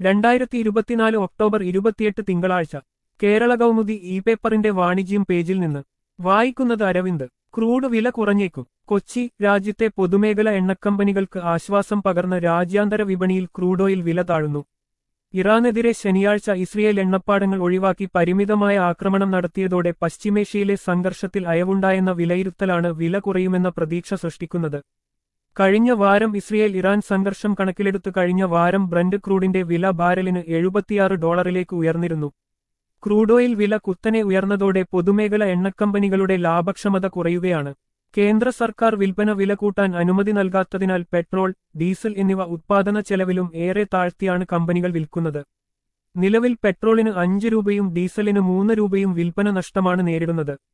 രണ്ടായിരത്തി ഇരുപത്തിനാല് ഒക്ടോബർ ഇരുപത്തിയെട്ട് തിങ്കളാഴ്ച കേരള കൗമുദി ഇ പേപ്പറിന്റെ വാണിജ്യം പേജിൽ നിന്ന് വായിക്കുന്നത് അരവിന്ദ് ക്രൂഡ് വില കുറഞ്ഞേക്കും കൊച്ചി രാജ്യത്തെ പൊതുമേഖല എണ്ണക്കമ്പനികൾക്ക് ആശ്വാസം പകർന്ന രാജ്യാന്തര വിപണിയിൽ ക്രൂഡ് ഓയിൽ വില താഴുന്നു ഇറാനെതിരെ ശനിയാഴ്ച ഇസ്രയേൽ എണ്ണപ്പാടങ്ങൾ ഒഴിവാക്കി പരിമിതമായ ആക്രമണം നടത്തിയതോടെ പശ്ചിമേഷ്യയിലെ സംഘർഷത്തിൽ അയവുണ്ടായെന്ന വിലയിരുത്തലാണ് വില കുറയുമെന്ന പ്രതീക്ഷ സൃഷ്ടിക്കുന്നത് കഴിഞ്ഞ വാരം ഇസ്രയേൽ ഇറാൻ സംഘർഷം കണക്കിലെടുത്ത് കഴിഞ്ഞ വാരം ബ്രന്റ് ക്രൂഡിന്റെ വില ബാരലിന് എഴുപത്തിയാറ് ഡോളറിലേക്ക് ഉയർന്നിരുന്നു ക്രൂഡ് ഓയിൽ വില കുത്തനെ ഉയർന്നതോടെ പൊതുമേഖല എണ്ണക്കമ്പനികളുടെ ലാഭക്ഷമത കുറയുകയാണ് കേന്ദ്ര സർക്കാർ വിൽപ്പന വില കൂട്ടാൻ അനുമതി നൽകാത്തതിനാൽ പെട്രോൾ ഡീസൽ എന്നിവ ഉത്പാദന ചെലവിലും ഏറെ താഴ്ത്തിയാണ് കമ്പനികൾ വിൽക്കുന്നത് നിലവിൽ പെട്രോളിന് അഞ്ച് രൂപയും ഡീസലിന് മൂന്ന് രൂപയും വിൽപ്പന നഷ്ടമാണ് നേരിടുന്നത്